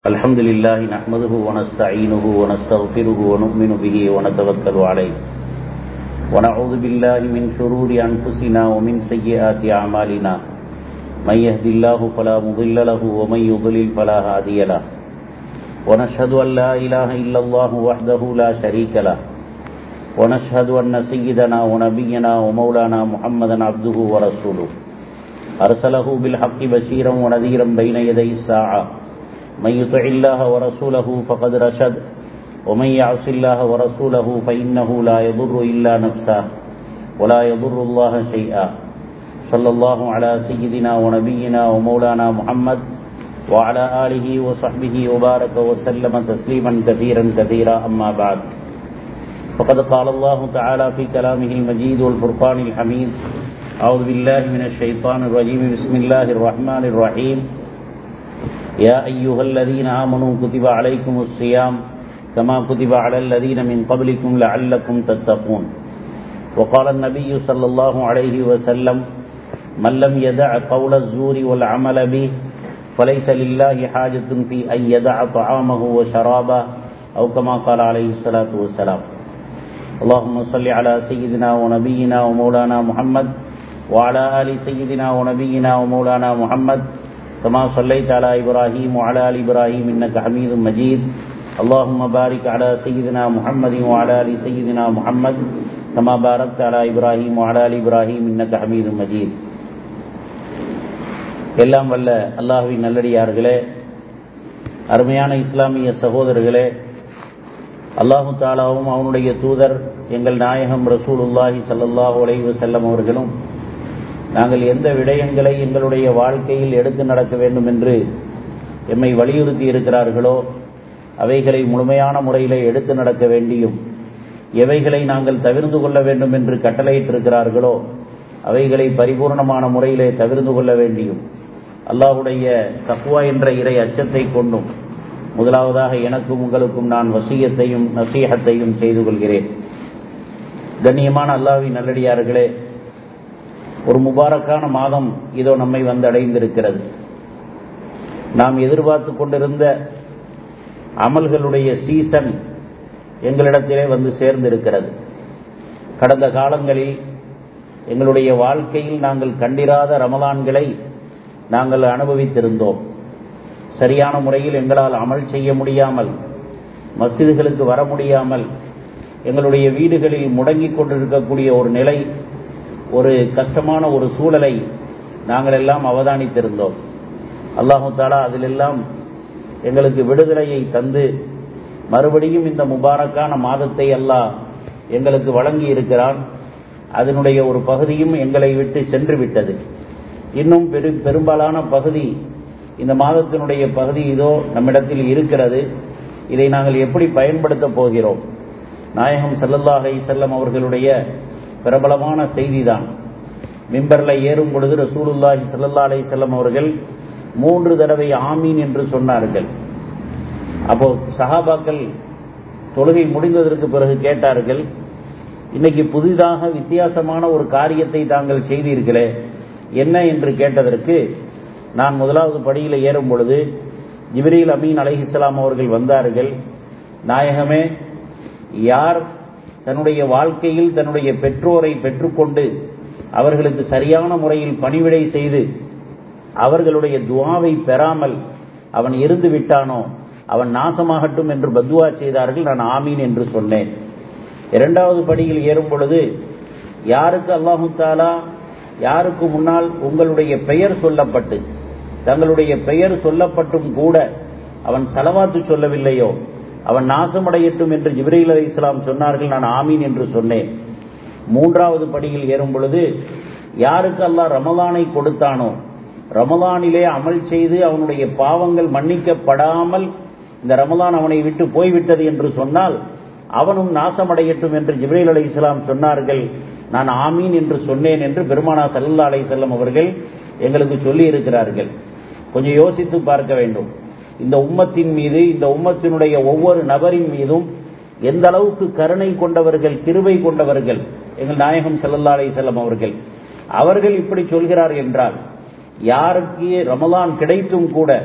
الحمد لله نحمده ونستعينه ونستغفره ونؤمن به ونتوكل عليه ونعوذ بالله من شرور أنفسنا ومن سيئات أعمالنا من يهد الله فلا مضل له ومن يضلل فلا هادي له ونشهد أن لا إله إلا الله وحده لا شريك له ونشهد أن سيدنا ونبينا ومولانا محمدا عبده ورسوله أرسله بالحق بشيرا ونذيرا بين يدي الساعة من يطع الله ورسوله فقد رشد ومن يعص الله ورسوله فإنه لا يضر إلا نفسه ولا يضر الله شيئا صلى الله على سيدنا ونبينا ومولانا محمد وعلى آله وصحبه وبارك وسلم تسليما كثيرا كثيرا أما بعد فقد قال الله تعالى في كلامه المجيد والفرقان الحميد أعوذ بالله من الشيطان الرجيم بسم الله الرحمن الرحيم يا أيها الذين آمنوا كتب عليكم الصيام كما كتب على الذين من قبلكم لعلكم تتقون وقال النبي صلى الله عليه وسلم من لم يدع قول الزور والعمل به فليس لله حاجة في أن يدع طعامه وشرابه أو كما قال عليه الصلاة والسلام اللهم صل على سيدنا ونبينا ومولانا محمد وعلى آل سيدنا ونبينا ومولانا محمد كما صليت على إبراهيم وعلى آل إبراهيم إنك حميد مجيد اللهم بارك على سيدنا محمد وعلى آل سيدنا محمد كما باركت على إبراهيم وعلى آل إبراهيم إنك حميد مجيد எல்லாம் வல்ல அல்லாஹுவின் நல்லடியார்களே அருமையான இஸ்லாமிய சகோதரர்களே அல்லாஹு தாலாவும் அவனுடைய தூதர் எங்கள் நாயகம் ரசூலுல்லாஹி சல்லாஹூ அலைவு செல்லம் அவர்களும் நாங்கள் எந்த விடயங்களை எங்களுடைய வாழ்க்கையில் எடுத்து நடக்க வேண்டும் என்று எம்மை வலியுறுத்தி இருக்கிறார்களோ அவைகளை முழுமையான முறையில் எடுத்து நடக்க வேண்டியும் எவைகளை நாங்கள் தவிர்த்து கொள்ள வேண்டும் என்று கட்டளையிட்டிருக்கிறார்களோ அவைகளை பரிபூர்ணமான முறையிலே தவிர்த்து கொள்ள வேண்டியும் அல்லாஹுடைய தக்குவா என்ற இறை அச்சத்தை கொண்டும் முதலாவதாக எனக்கும் உங்களுக்கும் நான் வசியத்தையும் நசீகத்தையும் செய்து கொள்கிறேன் கண்ணியமான அல்லாவின் நல்லடியார்களே ஒரு முபாரக்கான மாதம் இதோ நம்மை வந்து அடைந்திருக்கிறது நாம் எதிர்பார்த்து கொண்டிருந்த அமல்களுடைய சீசன் எங்களிடத்திலே வந்து சேர்ந்திருக்கிறது கடந்த காலங்களில் எங்களுடைய வாழ்க்கையில் நாங்கள் கண்டிராத ரமலான்களை நாங்கள் அனுபவித்திருந்தோம் சரியான முறையில் எங்களால் அமல் செய்ய முடியாமல் மசிதுகளுக்கு வர முடியாமல் எங்களுடைய வீடுகளில் முடங்கிக் கொண்டிருக்கக்கூடிய ஒரு நிலை ஒரு கஷ்டமான ஒரு சூழலை நாங்கள் எல்லாம் அவதானித்திருந்தோம் அல்லாஹு தாலா அதிலெல்லாம் எங்களுக்கு விடுதலையை தந்து மறுபடியும் இந்த முபாரக்கான மாதத்தை அல்லாஹ் எங்களுக்கு வழங்கி இருக்கிறான் அதனுடைய ஒரு பகுதியும் எங்களை விட்டு சென்று விட்டது இன்னும் பெரு பெரும்பாலான பகுதி இந்த மாதத்தினுடைய பகுதி இதோ நம்மிடத்தில் இருக்கிறது இதை நாங்கள் எப்படி பயன்படுத்தப் போகிறோம் நாயகம் சல்லல்லாஹை செல்லம் அவர்களுடைய பிரபலமான செய்திதான் மிம்பர்ல ஏறும் பொழுது ரசூலுல்லாஹி சல்லா அலை செல்லம் அவர்கள் மூன்று தடவை ஆமீன் என்று சொன்னார்கள் அப்போ சஹாபாக்கள் தொழுகை முடிந்ததற்கு பிறகு கேட்டார்கள் இன்னைக்கு புதிதாக வித்தியாசமான ஒரு காரியத்தை தாங்கள் செய்தீர்களே என்ன என்று கேட்டதற்கு நான் முதலாவது படியில் ஏறும் பொழுது ஜிப்ரீல் அமீன் அலைஹிஸ்லாம் அவர்கள் வந்தார்கள் நாயகமே யார் தன்னுடைய வாழ்க்கையில் தன்னுடைய பெற்றோரை பெற்றுக்கொண்டு அவர்களுக்கு சரியான முறையில் பணிவிடை செய்து அவர்களுடைய துவாவை பெறாமல் அவன் இருந்து விட்டானோ அவன் நாசமாகட்டும் என்று பத்வா செய்தார்கள் நான் ஆமீன் என்று சொன்னேன் இரண்டாவது படியில் ஏறும் பொழுது யாருக்கு அல்லாஹு தாலா யாருக்கு முன்னால் உங்களுடைய பெயர் சொல்லப்பட்டு தங்களுடைய பெயர் சொல்லப்பட்டும் கூட அவன் செலவாத்து சொல்லவில்லையோ அவன் நாசமடையட்டும் என்று ஜிப்ரீல் அலி இஸ்லாம் சொன்னார்கள் நான் ஆமீன் என்று சொன்னேன் மூன்றாவது படியில் ஏறும் பொழுது யாருக்கு அல்லாஹ் ரமலானை கொடுத்தானோ ரமலானிலே அமல் செய்து அவனுடைய பாவங்கள் மன்னிக்கப்படாமல் இந்த ரமலான் அவனை விட்டு போய்விட்டது என்று சொன்னால் அவனும் நாசமடையட்டும் என்று ஜிப்ரீல் அலி இஸ்லாம் சொன்னார்கள் நான் ஆமீன் என்று சொன்னேன் என்று பெருமானா சல்லா அலை செல்லம் அவர்கள் எங்களுக்கு சொல்லி இருக்கிறார்கள் கொஞ்சம் யோசித்து பார்க்க வேண்டும் இந்த உம்மத்தின் மீது இந்த உம்மத்தினுடைய ஒவ்வொரு நபரின் மீதும் எந்த அளவுக்கு கருணை கொண்டவர்கள் கிருபை கொண்டவர்கள் எங்கள் நாயகம் சல்லல்லா அலை செல்லம் அவர்கள் அவர்கள் இப்படி சொல்கிறார் என்றால் யாருக்கு ரமலான் கிடைத்தும் கூட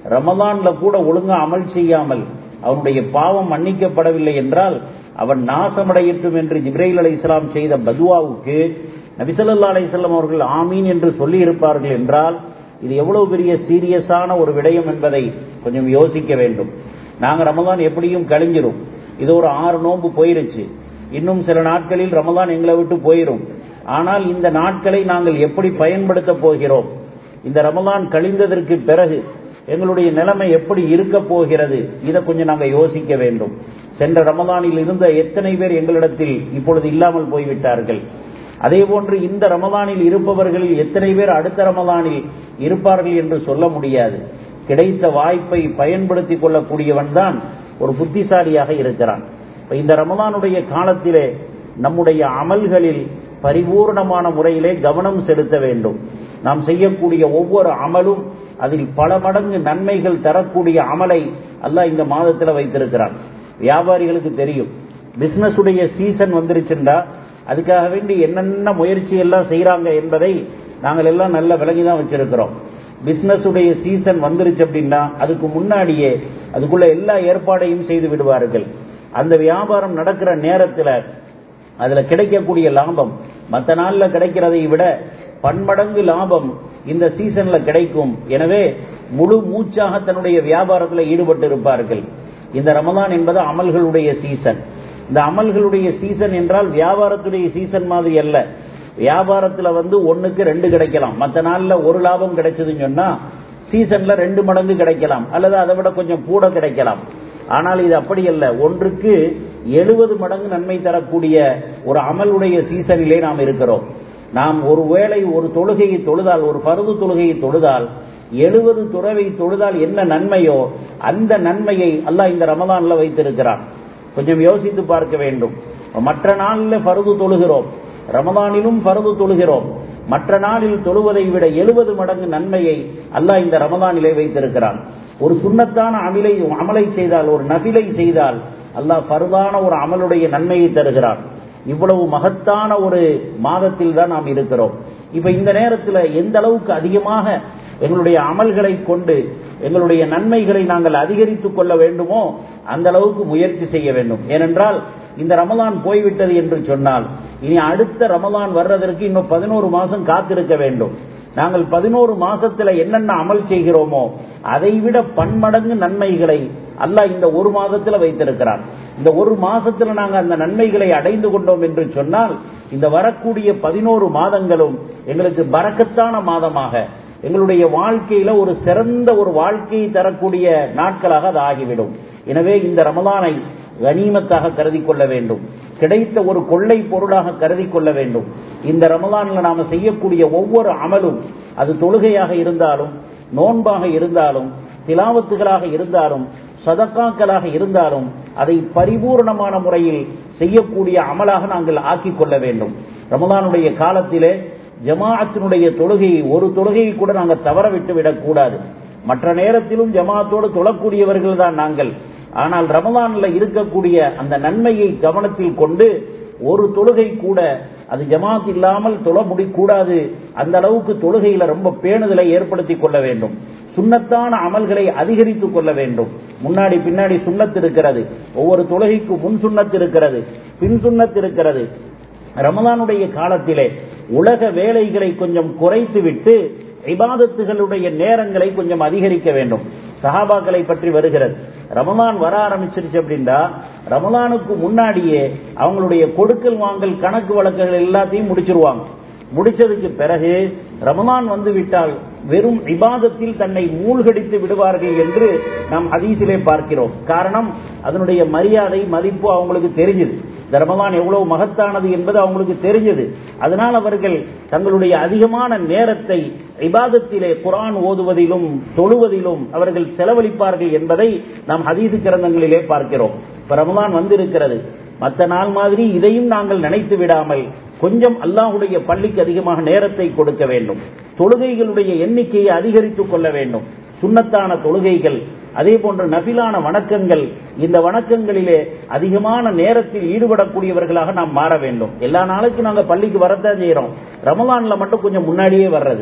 ரமலான்ல கூட ஒழுங்கா அமல் செய்யாமல் அவனுடைய பாவம் மன்னிக்கப்படவில்லை என்றால் அவன் நாசமடையட்டும் என்று ஜிப்ரைல் அலை இஸ்லாம் செய்த பதுவாவுக்கு நபிசல்லா அலிசல்லாம் அவர்கள் ஆமீன் என்று சொல்லி இருப்பார்கள் என்றால் இது எவ்வளவு பெரிய சீரியஸான ஒரு விடயம் என்பதை கொஞ்சம் யோசிக்க வேண்டும் நாங்க ரமலான் எப்படியும் கழிஞ்சிரும் இது ஒரு ஆறு நோன்பு போயிருச்சு இன்னும் சில நாட்களில் ரமலான் எங்களை விட்டு போயிரும் ஆனால் இந்த நாட்களை நாங்கள் எப்படி பயன்படுத்த போகிறோம் இந்த ரமலான் கழிந்ததற்கு பிறகு எங்களுடைய நிலைமை எப்படி இருக்க போகிறது இதை கொஞ்சம் நாங்கள் யோசிக்க வேண்டும் சென்ற ரமலானில் இருந்த எத்தனை பேர் எங்களிடத்தில் இப்பொழுது இல்லாமல் போய்விட்டார்கள் அதே போன்று இந்த ரமலானில் இருப்பவர்களில் எத்தனை பேர் அடுத்த ரமலானில் இருப்பார்கள் என்று சொல்ல முடியாது கிடைத்த வாய்ப்பை பயன்படுத்திக் கொள்ளக்கூடியவன் தான் ஒரு புத்திசாலியாக இருக்கிறான் இந்த ரமலானுடைய காலத்திலே நம்முடைய அமல்களில் பரிபூர்ணமான முறையிலே கவனம் செலுத்த வேண்டும் நாம் செய்யக்கூடிய ஒவ்வொரு அமலும் அதில் பல மடங்கு நன்மைகள் தரக்கூடிய அமலை அல்லாஹ் இந்த மாதத்தில் வைத்திருக்கிறான் வியாபாரிகளுக்கு தெரியும் பிசினஸ் உடைய சீசன் வந்துருச்சுண்டா அதுக்காக வேண்டி என்னென்ன முயற்சி எல்லாம் செய்யறாங்க என்பதை நாங்கள் எல்லாம் நல்ல விளங்கி தான் வச்சிருக்கிறோம் பிசினஸ் உடைய சீசன் வந்துருச்சு அப்படின்னா அதுக்கு முன்னாடியே அதுக்குள்ள எல்லா ஏற்பாடையும் செய்து விடுவார்கள் அந்த வியாபாரம் நடக்கிற நேரத்தில் அதுல கிடைக்கக்கூடிய லாபம் மற்ற நாள்ல கிடைக்கிறதை விட பன்மடங்கு லாபம் இந்த சீசன்ல கிடைக்கும் எனவே முழு மூச்சாக தன்னுடைய வியாபாரத்தில் ஈடுபட்டு இருப்பார்கள் இந்த ரமதான் என்பது அமல்களுடைய சீசன் இந்த அமல்களுடைய சீசன் என்றால் வியாபாரத்துடைய சீசன் மாதிரி அல்ல வியாபாரத்துல வந்து ஒண்ணுக்கு ரெண்டு கிடைக்கலாம் மற்ற நாள்ல ஒரு லாபம் கிடைச்சதுன்னு சொன்னா சீசன்ல ரெண்டு மடங்கு கிடைக்கலாம் அல்லது அதை விட கொஞ்சம் கூட கிடைக்கலாம் ஆனால் இது அப்படி அல்ல ஒன்றுக்கு எழுபது மடங்கு நன்மை தரக்கூடிய ஒரு அமலுடைய சீசனிலே நாம் இருக்கிறோம் நாம் ஒரு வேளை ஒரு தொழுகையை தொழுதால் ஒரு பருது தொழுகையை தொழுதால் எழுபது துறவை தொழுதால் என்ன நன்மையோ அந்த நன்மையை அல்லாஹ் இந்த ரமதான்ல வைத்திருக்கிறான் கொஞ்சம் யோசித்து பார்க்க வேண்டும் மற்ற நாளில் பருது தொழுகிறோம் ரமதானிலும் பருது தொழுகிறோம் மற்ற நாளில் தொழுவதை விட எழுபது மடங்கு நன்மையை அல்லாஹ் இந்த ரமதானிலே வைத்திருக்கிறான் ஒரு சுண்ணத்தான அமலை அமலை செய்தால் ஒரு நபிலை செய்தால் அல்லாஹ் பருதான ஒரு அமலுடைய நன்மையை தருகிறான் இவ்வளவு மகத்தான ஒரு மாதத்தில் தான் நாம் இருக்கிறோம் இப்ப இந்த நேரத்தில் எந்த அளவுக்கு அதிகமாக எங்களுடைய அமல்களை கொண்டு எங்களுடைய நன்மைகளை நாங்கள் அதிகரித்துக் கொள்ள வேண்டுமோ அந்த அளவுக்கு முயற்சி செய்ய வேண்டும் ஏனென்றால் இந்த ரமலான் போய்விட்டது என்று சொன்னால் இனி அடுத்த ரமலான் வர்றதற்கு இன்னும் பதினோரு மாசம் காத்திருக்க வேண்டும் நாங்கள் பதினோரு மாசத்துல என்னென்ன அமல் செய்கிறோமோ அதைவிட பன்மடங்கு நன்மைகளை அல்லாஹ் இந்த ஒரு மாதத்துல வைத்திருக்கிறான் இந்த ஒரு மாசத்துல நாங்கள் அந்த நன்மைகளை அடைந்து கொண்டோம் என்று சொன்னால் இந்த வரக்கூடிய பதினோரு மாதங்களும் எங்களுக்கு பறக்கத்தான மாதமாக எங்களுடைய வாழ்க்கையில ஒரு சிறந்த ஒரு வாழ்க்கையை தரக்கூடிய நாட்களாக அது ஆகிவிடும் எனவே இந்த ரமலானை கனிமத்தாக கருதி கொள்ள வேண்டும் கிடைத்த ஒரு கொள்ளை பொருளாக கருதி கொள்ள வேண்டும் இந்த ரமலான்ல நாம செய்யக்கூடிய ஒவ்வொரு அமலும் அது தொழுகையாக இருந்தாலும் நோன்பாக இருந்தாலும் திலாவத்துகளாக இருந்தாலும் சதக்காக்களாக இருந்தாலும் அதை பரிபூர்ணமான முறையில் செய்யக்கூடிய அமலாக நாங்கள் ஆக்கிக் கொள்ள வேண்டும் ரமலானுடைய காலத்திலே ஜமாஅத்தினுடைய தொழுகையை ஒரு தொழுகையை கூட நாங்கள் தவற விட்டு விடக்கூடாது மற்ற நேரத்திலும் ஜமாத்தோடு தொழக்கூடியவர்கள் தான் நாங்கள் ஆனால் ரமலான்ல இருக்கக்கூடிய அந்த நன்மையை கவனத்தில் கொண்டு ஒரு தொழுகை கூட அது ஜமாத் இல்லாமல் தொழ முடிக்கூடாது அந்த அளவுக்கு தொழுகையில ரொம்ப பேணுதலை ஏற்படுத்திக் கொள்ள வேண்டும் சுண்ணத்தான அமல்களை அதிகரித்துக் கொள்ள வேண்டும் முன்னாடி பின்னாடி சுண்ணத்து இருக்கிறது ஒவ்வொரு தொழுகைக்கு முன் சுண்ணத்து இருக்கிறது பின் சுண்ணத்து இருக்கிறது ரமலானுடைய காலத்திலே உலக வேலைகளை கொஞ்சம் குறைத்து விட்டு இபாதத்துகளுடைய நேரங்களை கொஞ்சம் அதிகரிக்க வேண்டும் சஹாபாக்களை பற்றி வருகிறது ரமலான் வர ஆரம்பிச்சிருச்சு அப்படின்னா ரமலானுக்கு முன்னாடியே அவங்களுடைய கொடுக்கல் வாங்கல் கணக்கு வழக்குகள் எல்லாத்தையும் முடிச்சிருவாங்க முடிச்சதுக்கு பிறகு ரமலான் வந்து விட்டால் வெறும் இபாதத்தில் தன்னை மூழ்கடித்து விடுவார்கள் என்று நாம் ஹதீஸிலே பார்க்கிறோம் காரணம் அதனுடைய மரியாதை மதிப்பு அவங்களுக்கு தெரிஞ்சது இந்த ரமலான் எவ்வளவு மகத்தானது என்பது அவங்களுக்கு தெரிஞ்சது அதனால் அவர்கள் தங்களுடைய அதிகமான நேரத்தை இபாதத்திலே குரான் ஓதுவதிலும் தொழுவதிலும் அவர்கள் செலவழிப்பார்கள் என்பதை நாம் ஹதீசு கிரந்தங்களிலே பார்க்கிறோம் இப்ப ரமலான் வந்திருக்கிறது மற்ற நாள் மாதிரி இதையும் நாங்கள் நினைத்து விடாமல் கொஞ்சம் அல்லாஹுடைய பள்ளிக்கு அதிகமாக நேரத்தை கொடுக்க வேண்டும் தொழுகைகளுடைய எண்ணிக்கையை அதிகரித்துக் கொள்ள வேண்டும் சுண்ணத்தான தொழுகைகள் அதே போன்ற நபிலான வணக்கங்கள் இந்த வணக்கங்களிலே அதிகமான நேரத்தில் ஈடுபடக்கூடியவர்களாக நாம் மாற வேண்டும் எல்லா நாளைக்கும் நாங்க பள்ளிக்கு வரத்தான் செய்யறோம் ரமலான்ல மட்டும் கொஞ்சம் முன்னாடியே வர்றது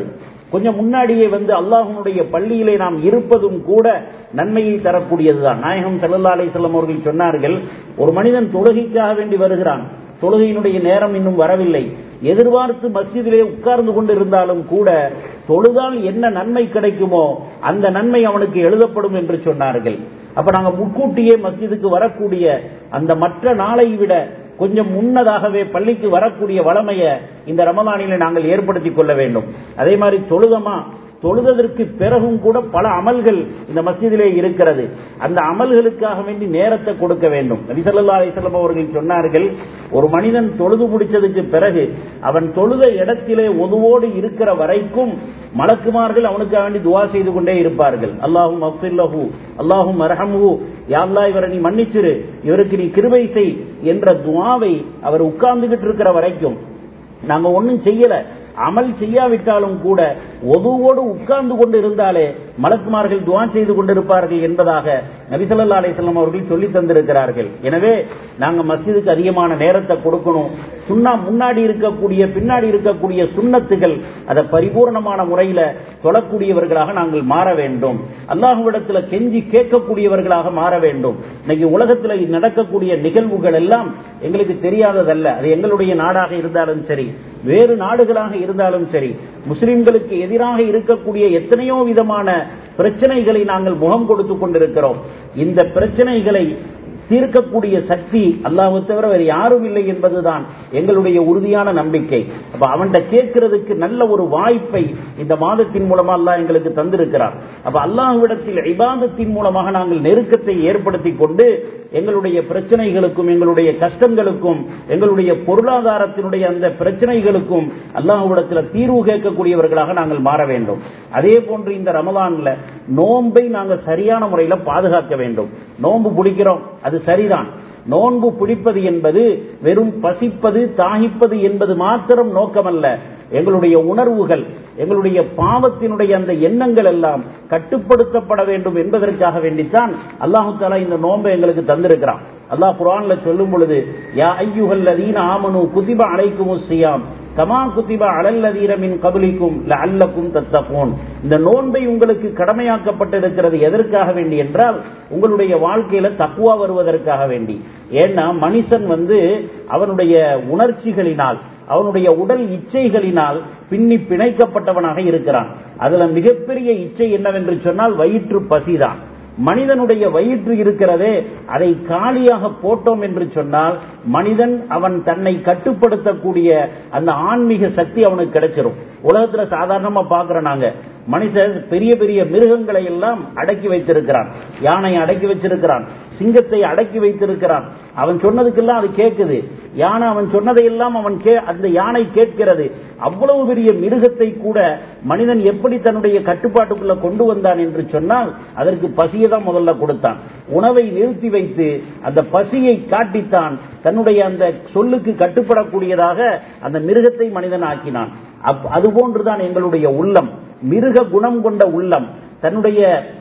கொஞ்சம் முன்னாடியே வந்து அல்லாஹனுடைய பள்ளியிலே நாம் இருப்பதும் கூட நன்மையை தரக்கூடியதுதான் நாயகம் சல்லா அலி செல்லம் அவர்கள் சொன்னார்கள் ஒரு மனிதன் தொழுகைக்காக வேண்டி வருகிறான் தொழுகையினுடைய நேரம் இன்னும் வரவில்லை எதிர்பார்த்து மஸ்ஜிதிலே உட்கார்ந்து கொண்டு இருந்தாலும் கூட தொழுதால் என்ன நன்மை கிடைக்குமோ அந்த நன்மை அவனுக்கு எழுதப்படும் என்று சொன்னார்கள் அப்ப நாங்க முன்கூட்டியே மஸ்ஜிதுக்கு வரக்கூடிய அந்த மற்ற நாளை விட கொஞ்சம் முன்னதாகவே பள்ளிக்கு வரக்கூடிய வளமையை இந்த ரமலானில நாங்கள் ஏற்படுத்திக் கொள்ள வேண்டும் அதே மாதிரி தொழுதமா தொழுதற்கு பிறகும் கூட பல அமல்கள் இந்த மஸ்ஜிதிலே இருக்கிறது அந்த அமல்களுக்காக வேண்டி நேரத்தை கொடுக்க வேண்டும் நபிசல்லா அலிசல்லம் அவர்கள் சொன்னார்கள் ஒரு மனிதன் தொழுது முடிச்சதுக்கு பிறகு அவன் தொழுத இடத்திலே ஒதுவோடு இருக்கிற வரைக்கும் மலக்குமார்கள் அவனுக்காக வேண்டி துவா செய்து கொண்டே இருப்பார்கள் அல்லாஹும் அப்துல்லஹு அல்லாஹும் அரஹமுஹு யாழ்லா இவரை நீ மன்னிச்சிரு இவருக்கு நீ கிருபை செய் என்ற துவாவை அவர் உட்கார்ந்துகிட்டு இருக்கிற வரைக்கும் நாங்க ஒன்னும் செய்யல அமல் செய்யாவிட்டாலும் கூட ஒதுவோடு உட்கார்ந்து கொண்டு இருந்தாலே மலக்குமார்கள் துவா செய்து கொண்டிருப்பார்கள் என்பதாக நபிசல்லா அலிஸ்லாம் அவர்கள் சொல்லி தந்திருக்கிறார்கள் எனவே நாங்க மஸ்ஜிதுக்கு அதிகமான நேரத்தை கொடுக்கணும் சுண்ணா முன்னாடி இருக்கக்கூடிய பின்னாடி இருக்கக்கூடிய சுண்ணத்துகள் அதை பரிபூர்ணமான முறையில தொழக்கூடியவர்களாக நாங்கள் மாற வேண்டும் அல்லாஹுவிடத்துல கெஞ்சி கேட்கக்கூடியவர்களாக மாற வேண்டும் இன்னைக்கு உலகத்தில் நடக்கக்கூடிய நிகழ்வுகள் எல்லாம் எங்களுக்கு தெரியாததல்ல அது எங்களுடைய நாடாக இருந்தாலும் சரி வேறு நாடுகளாக இருந்தாலும் சரி முஸ்லிம்களுக்கு எதிராக இருக்கக்கூடிய எத்தனையோ விதமான பிரச்சனைகளை நாங்கள் முகம் கொடுத்து கொண்டிருக்கிறோம் இந்த பிரச்சனைகளை தீர்க்கக்கூடிய சக்தி அல்லாஹு தவிர வேறு யாரும் இல்லை என்பதுதான் எங்களுடைய உறுதியான நம்பிக்கை அப்ப அவன்கிட்ட கேட்கறதுக்கு நல்ல ஒரு வாய்ப்பை இந்த மாதத்தின் மூலமா அல்லாஹ் எங்களுக்கு தந்திருக்கிறார் அப்ப அல்லாஹ்விடத்தில் இபாதத்தின் மூலமாக நாங்கள் நெருக்கத்தை ஏற்படுத்தி கொண்டு எங்களுடைய பிரச்சனைகளுக்கும் எங்களுடைய கஷ்டங்களுக்கும் எங்களுடைய பொருளாதாரத்தினுடைய அந்த பிரச்சனைகளுக்கும் அல்லாஹ்விடத்தில் தீர்வு கேட்கக்கூடியவர்களாக நாங்கள் மாற வேண்டும் அதே போன்று இந்த ரமலான்ல நோன்பை நாங்கள் சரியான முறையில் பாதுகாக்க வேண்டும் நோன்பு பிடிக்கிறோம் அது சரிதான் நோன்பு பிடிப்பது என்பது வெறும் பசிப்பது தாகிப்பது என்பது மாத்திரம் நோக்கமல்ல எங்களுடைய உணர்வுகள் எங்களுடைய பாவத்தினுடைய அந்த எண்ணங்கள் எல்லாம் கட்டுப்படுத்தப்பட வேண்டும் என்பதற்காக வேண்டித்தான் அல்லாஹு தாலா இந்த நோன்பை எங்களுக்கு தந்திருக்கிறான் அல்லாஹ் குரான்ல சொல்லும் பொழுது யா ஐயுகல் அதீன ஆமனு குதிப அழைக்கும் சியாம் கமா குத்திபா அலல்லதீரமின் கபலிக்கும் அல்லக்கும் தத்தப்போன் இந்த நோன்பை உங்களுக்கு கடமையாக்கப்பட்டிருக்கிறது எதற்காக வேண்டி என்றால் உங்களுடைய வாழ்க்கையில தக்குவா வருவதற்காக வேண்டி ஏன்னா மனுஷன் வந்து அவனுடைய உணர்ச்சிகளினால் அவனுடைய உடல் இச்சைகளினால் பின்னி பிணைக்கப்பட்டவனாக இருக்கிறான் அதுல மிகப்பெரிய இச்சை என்னவென்று சொன்னால் வயிற்று பசிதான் மனிதனுடைய வயிற்று இருக்கிறதே அதை காலியாக போட்டோம் என்று சொன்னால் மனிதன் அவன் தன்னை கட்டுப்படுத்தக்கூடிய அந்த ஆன்மீக சக்தி அவனுக்கு கிடைச்சிரும் உலகத்துல சாதாரணமா பாக்குறோம் நாங்க மனிதன் பெரிய பெரிய மிருகங்களை எல்லாம் அடக்கி வைத்திருக்கிறான் யானையை அடக்கி வச்சிருக்கிறான் சிங்கத்தை அடக்கி வைத்திருக்கிறான் அவன் சொன்னதுக்கெல்லாம் அது கேட்குது யானை அவன் சொன்னதையெல்லாம் அவன் கே அந்த யானை கேட்கிறது அவ்வளவு பெரிய மிருகத்தை கூட மனிதன் எப்படி தன்னுடைய கட்டுப்பாட்டுக்குள்ள கொண்டு வந்தான் என்று சொன்னால் அதற்கு பசியை தான் முதல்ல கொடுத்தான் உணவை நிறுத்தி வைத்து அந்த பசியை காட்டித்தான் தன்னுடைய அந்த சொல்லுக்கு கட்டுப்படக்கூடியதாக அந்த மிருகத்தை மனிதன் ஆக்கினான் அதுபோன்றுதான் எங்களுடைய உள்ளம் மிருக குணம் கொண்ட உள்ளம் தன்னுடைய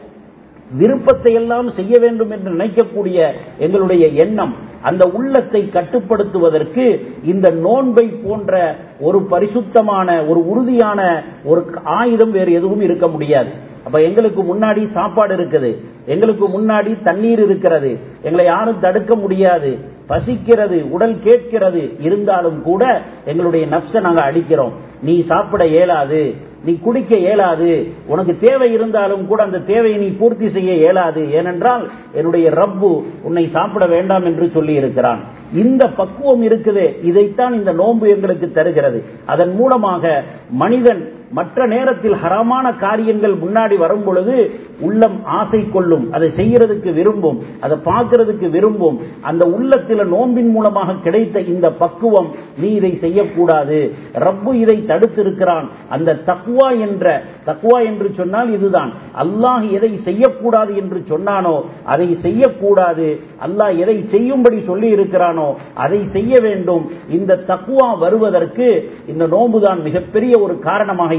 விருப்பத்தை எல்லாம் செய்ய வேண்டும் என்று நினைக்கக்கூடிய எங்களுடைய எண்ணம் அந்த உள்ளத்தை கட்டுப்படுத்துவதற்கு இந்த நோன்பை போன்ற ஒரு பரிசுத்தமான ஒரு உறுதியான ஒரு ஆயுதம் வேறு எதுவும் இருக்க முடியாது அப்ப எங்களுக்கு முன்னாடி சாப்பாடு இருக்குது எங்களுக்கு முன்னாடி தண்ணீர் இருக்கிறது எங்களை யாரும் தடுக்க முடியாது பசிக்கிறது உடல் கேட்கிறது இருந்தாலும் கூட எங்களுடைய நப்ச நாங்க அடிக்கிறோம் நீ சாப்பிட இயலாது நீ குடிக்க இயலாது உனக்கு தேவை இருந்தாலும் கூட அந்த தேவையை நீ பூர்த்தி செய்ய இயலாது ஏனென்றால் என்னுடைய ரப்பு உன்னை சாப்பிட வேண்டாம் என்று சொல்லி இருக்கிறான் இந்த பக்குவம் இருக்குது இதைத்தான் இந்த நோன்பு எங்களுக்கு தருகிறது அதன் மூலமாக மனிதன் மற்ற நேரத்தில் ஹரமான காரியங்கள் முன்னாடி வரும் பொழுது உள்ளம் ஆசை கொள்ளும் அதை செய்யறதுக்கு விரும்பும் அதை பார்க்கறதுக்கு விரும்பும் அந்த உள்ளத்தில் நோன்பின் மூலமாக கிடைத்த இந்த பக்குவம் நீ இதை செய்யக்கூடாது ரப்பு இதை தடுத்திருக்கிறான் அந்த தக்குவா என்ற தக்குவா என்று சொன்னால் இதுதான் அல்லாஹ் எதை செய்யக்கூடாது என்று சொன்னானோ அதை செய்யக்கூடாது அல்லாஹ் எதை செய்யும்படி சொல்லி இருக்கிறானோ அதை செய்ய வேண்டும் இந்த தக்குவா வருவதற்கு இந்த நோன்புதான் மிகப்பெரிய ஒரு காரணமாக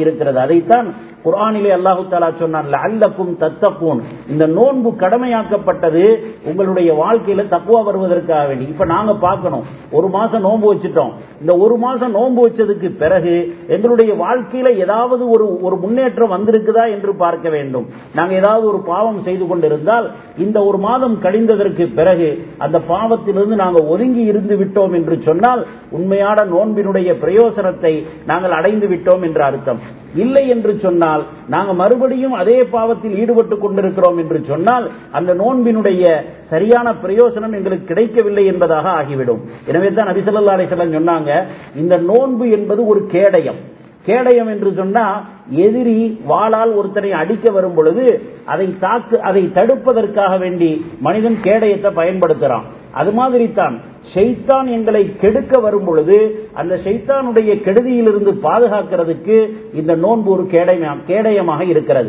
இருக்கிறது அதைத்தான் குர்ஆனிலே அல்லாஹு தாலா சொன்னான் அல்லக்கும் தத்தக்கூன் இந்த நோன்பு கடமையாக்கப்பட்டது உங்களுடைய வாழ்க்கையில தக்குவா வருவதற்காக வேண்டி இப்ப நாங்க பார்க்கணும் ஒரு மாசம் நோன்பு வச்சுட்டோம் இந்த ஒரு மாசம் நோன்பு வச்சதுக்கு பிறகு எங்களுடைய வாழ்க்கையில ஏதாவது ஒரு ஒரு முன்னேற்றம் வந்திருக்குதா என்று பார்க்க வேண்டும் நாங்க ஏதாவது ஒரு பாவம் செய்து கொண்டிருந்தால் இந்த ஒரு மாதம் கழிந்ததற்கு பிறகு அந்த பாவத்திலிருந்து நாங்கள் ஒதுங்கி இருந்து விட்டோம் என்று சொன்னால் உண்மையான நோன்பினுடைய பிரயோசனத்தை நாங்கள் அடைந்து விட்டோம் என்று அர்த்தம் இல்லை என்று சொன்னால் நாங்கள் மறுபடியும் அதே பாவத்தில் ஈடுபட்டு கொண்டிருக்கிறோம் என்று சொன்னால் அந்த நோன்பினுடைய சரியான பிரயோசனம் எங்களுக்கு கிடைக்கவில்லை என்பதாக ஆகிவிடும் எனவே தான் நபிசல்லா அலிசல்லாம் சொன்னாங்க இந்த நோன்பு என்பது ஒரு கேடயம் கேடயம் என்று சொன்னா எதிரி வாளால் ஒருத்தனை அடிக்க வரும் பொழுது அதை தாக்கு அதை தடுப்பதற்காக வேண்டி மனிதன் கேடயத்தை பயன்படுத்துறான் அது மாதிரி தான் ஷைத்தான் எங்களை கெடுக்க வரும் பொழுது அந்த ஷைத்தானுடைய கெடுதியிலிருந்து பாதுகாக்கிறதுக்கு இந்த நோன்பு ஒரு கேடயம் கேடயமாக இருக்கிறது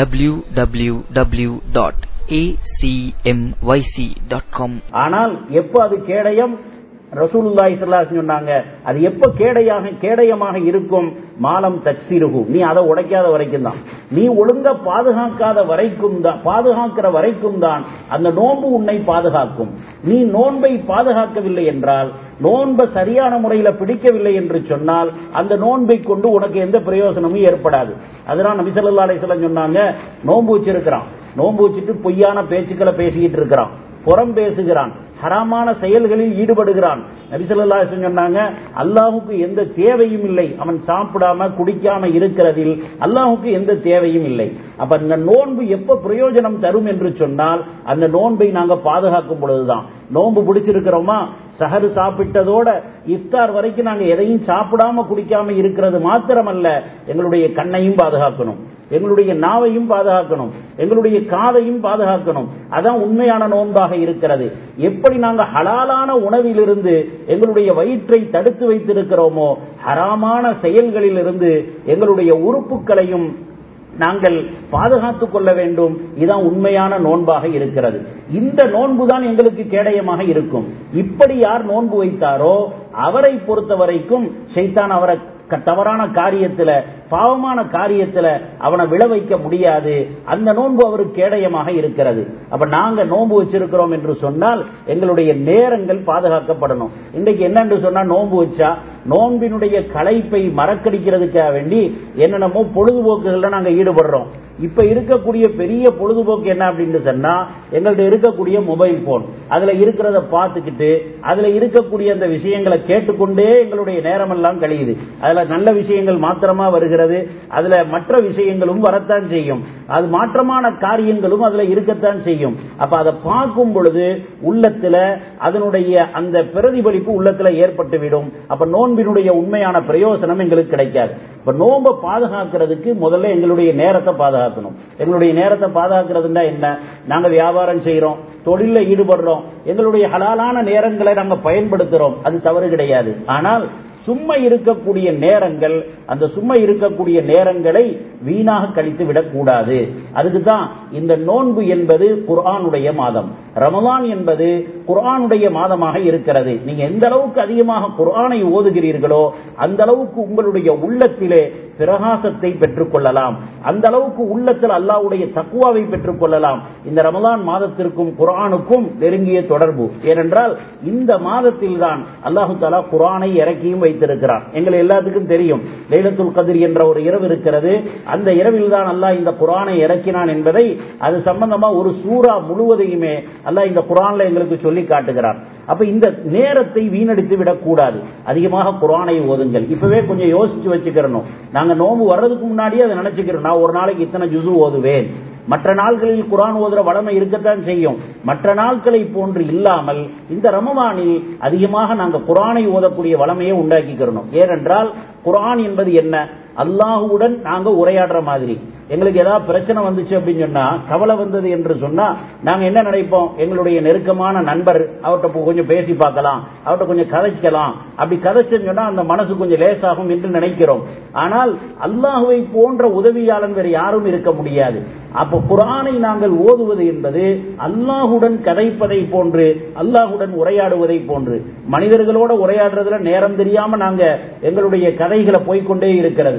www.acmyc.com ஆனால் எப்போ அது கேடயம் ரசூலுல்லாஹி ஸல்லல்லாஹு அலைஹி சொன்னாங்க அது எப்ப கேடையாக கேடயமாக இருக்கும் மாலம் தக்சிருகு நீ அதை உடைக்காத வரைக்கும் தான் நீ ஒழுங்கா பாதுகாக்காத வரைக்கும் தான் பாதுகாக்கிற வரைக்கும் தான் அந்த நோன்பு உன்னை பாதுகாக்கும் நீ நோன்பை பாதுகாக்கவில்லை என்றால் நோன்பை சரியான முறையில் பிடிக்கவில்லை என்று சொன்னால் அந்த நோன்பை கொண்டு உனக்கு எந்த பிரயோசனமும் ஏற்படாது அதனால் நபி ஸல்லல்லாஹு அலைஹி வஸல்லம் சொன்னாங்க நோன்பு வச்சிருக்கிறான் நோன்பு வச்சுட்டு பொய்யான பேச்சுக்களை பேசிக்கிட்டு இருக்கிறான் புறம் பேசுகிறான் ஹராமான செயல்களில் ஈடுபடுகிறான் நபிசல்லா சொன்னாங்க அல்லாஹுக்கு எந்த தேவையும் இல்லை அவன் சாப்பிடாம குடிக்காம இருக்கிறதில் அல்லாஹுக்கு எந்த தேவையும் இல்லை அப்ப இந்த நோன்பு எப்ப பிரயோஜனம் தரும் என்று சொன்னால் அந்த நோன்பை நாங்க பாதுகாக்கும் பொழுதுதான் நோன்பு பிடிச்சிருக்கிறோமா சஹரு சாப்பிட்டதோட இஃப்தார் வரைக்கும் நாங்க எதையும் சாப்பிடாம குடிக்காம இருக்கிறது மாத்திரமல்ல எங்களுடைய கண்ணையும் பாதுகாக்கணும் எங்களுடைய நாவையும் பாதுகாக்கணும் எங்களுடைய காதையும் பாதுகாக்கணும் அதான் உண்மையான நோன்பாக இருக்கிறது எப்படி நாங்கள் ஹலாலான உணவிலிருந்து எங்களுடைய வயிற்றை தடுத்து வைத்திருக்கிறோமோ ஹராமான செயல்களில் இருந்து எங்களுடைய உறுப்புகளையும் நாங்கள் பாதுகாத்துக் கொள்ள வேண்டும் இதுதான் உண்மையான நோன்பாக இருக்கிறது இந்த நோன்பு தான் எங்களுக்கு கேடயமாக இருக்கும் இப்படி யார் நோன்பு வைத்தாரோ அவரை பொறுத்த வரைக்கும் ஷைத்தான் அவரை தவறான காரியத்துல பாவமான காரியத்துல அவனை விழ வைக்க முடியாது அந்த நோன்பு அவருக்கு கேடயமாக இருக்கிறது அப்ப நாங்க நோன்பு வச்சிருக்கிறோம் என்று சொன்னால் எங்களுடைய நேரங்கள் பாதுகாக்கப்படணும் இன்றைக்கு என்னன்னு சொன்னா நோன்பு வச்சா நோன்பினுடைய களைப்பை மறக்கடிக்கிறதுக்காக வேண்டி என்னென்னமோ பொழுதுபோக்குகள்ல நாங்க ஈடுபடுறோம் இப்ப இருக்கக்கூடிய பெரிய பொழுதுபோக்கு என்ன அப்படின்னு சொன்னா எங்கள்ட்ட இருக்கக்கூடிய மொபைல் போன் அதுல இருக்கிறத பார்த்துக்கிட்டு அதுல இருக்கக்கூடிய அந்த விஷயங்களை கேட்டுக்கொண்டே எங்களுடைய நேரமெல்லாம் கழியுது அதுல நல்ல விஷயங்கள் மாத்திரமா வருகிறது அதுல மற்ற விஷயங்களும் வரத்தான் செய்யும் அது மாற்றமான காரியங்களும் அதுல இருக்கத்தான் செய்யும் அப்ப அதை பார்க்கும் பொழுது உள்ளத்துல அதனுடைய அந்த பிரதிபலிப்பு உள்ளத்துல ஏற்பட்டுவிடும் அப்ப நோன்பினுடைய உண்மையான பிரயோசனம் எங்களுக்கு கிடைக்காது இப்ப நோன்பை பாதுகாக்கிறதுக்கு முதல்ல எங்களுடைய நேரத்தை பாதுகாக்கணும் எங்களுடைய நேரத்தை பாதுகாக்கிறதுனா என்ன நாங்க வியாபாரம் செய்யறோம் தொழில ஈடுபடுறோம் எங்களுடைய ஹலாலான நேரங்களை நாங்க பயன்படுத்துறோம் அது தவறு கிடையாது ஆனால் சும்மா இருக்கக்கூடிய நேரங்கள் அந்த சும்மா இருக்கக்கூடிய நேரங்களை வீணாக கழித்து விடக்கூடாது அதுக்கு தான் இந்த நோன்பு என்பது குர்ஆனுடைய மாதம் ரமலான் என்பது குர்ஆனுடைய மாதமாக இருக்கிறது நீங்க எந்த அளவுக்கு அதிகமாக குர்ஆனை ஓதுகிறீர்களோ அந்த அளவுக்கு உங்களுடைய உள்ளத்திலே பிரகாசத்தை பெற்றுக்கொள்ளலாம் அந்த அளவுக்கு உள்ளத்தில் அல்லாவுடைய தக்குவாவை பெற்றுக் கொள்ளலாம் இந்த ரமலான் மாதத்திற்கும் குரானுக்கும் நெருங்கிய தொடர்பு ஏனென்றால் இந்த மாதத்தில் தான் அல்லாஹு தாலா குரானை இறக்கியும் வைத்திருக்கிறான் எங்களை எல்லாத்துக்கும் தெரியும் லைலத்துல் கதிர் என்ற ஒரு இரவு இருக்கிறது அந்த இரவில் தான் அல்லாஹ் இந்த குரானை இறக்கினான் என்பதை அது சம்பந்தமா ஒரு சூறா முழுவதையுமே அல்லாஹ் இந்த குரான்ல எங்களுக்கு சொல்லி காட்டுகிறான் அப்ப இந்த நேரத்தை வீணடித்து விடக்கூடாது அதிகமாக குரானை ஓதுங்கள் இப்பவே கொஞ்சம் யோசிச்சு வச்சுக்கிறணும் நாங்க நோம்பு வர்றதுக்கு முன்னாடியே அதை நினைச்சுக்கிறோம் நான் ஒரு நாளைக்கு இத்தனை ஜுசு ஓதுவேன் மற்ற நாட்களில் குரான் ஓதுற வளமை இருக்கத்தான் செய்யும் மற்ற நாட்களை போன்று இல்லாமல் இந்த ரமவானில் அதிகமாக நாங்கள் குரானை ஓதக்கூடிய வளமையை உண்டாக்கிக்கிறோம் ஏனென்றால் குரான் என்பது என்ன அல்லாஹுடன் நாங்க உரையாடுற மாதிரி எங்களுக்கு ஏதாவது பிரச்சனை வந்துச்சு அப்படின்னு சொன்னா கவலை வந்தது என்று சொன்னா நாங்க என்ன நினைப்போம் எங்களுடைய நெருக்கமான நண்பர் அவர்கிட்ட கொஞ்சம் பேசி பார்க்கலாம் அவர்கிட்ட கொஞ்சம் கதைக்கலாம் அப்படி கதைச்சுன்னு சொன்னா அந்த மனசு கொஞ்சம் லேசாகும் என்று நினைக்கிறோம் ஆனால் அல்லாஹுவை போன்ற உதவியாளன் வேறு யாரும் இருக்க முடியாது அப்போ குரானை நாங்கள் ஓதுவது என்பது அல்லாஹுடன் கதைப்பதை போன்று அல்லாஹுடன் உரையாடுவதை போன்று மனிதர்களோட உரையாடுறதுல நேரம் தெரியாம நாங்க எங்களுடைய கதைகளை போய்கொண்டே இருக்கிறது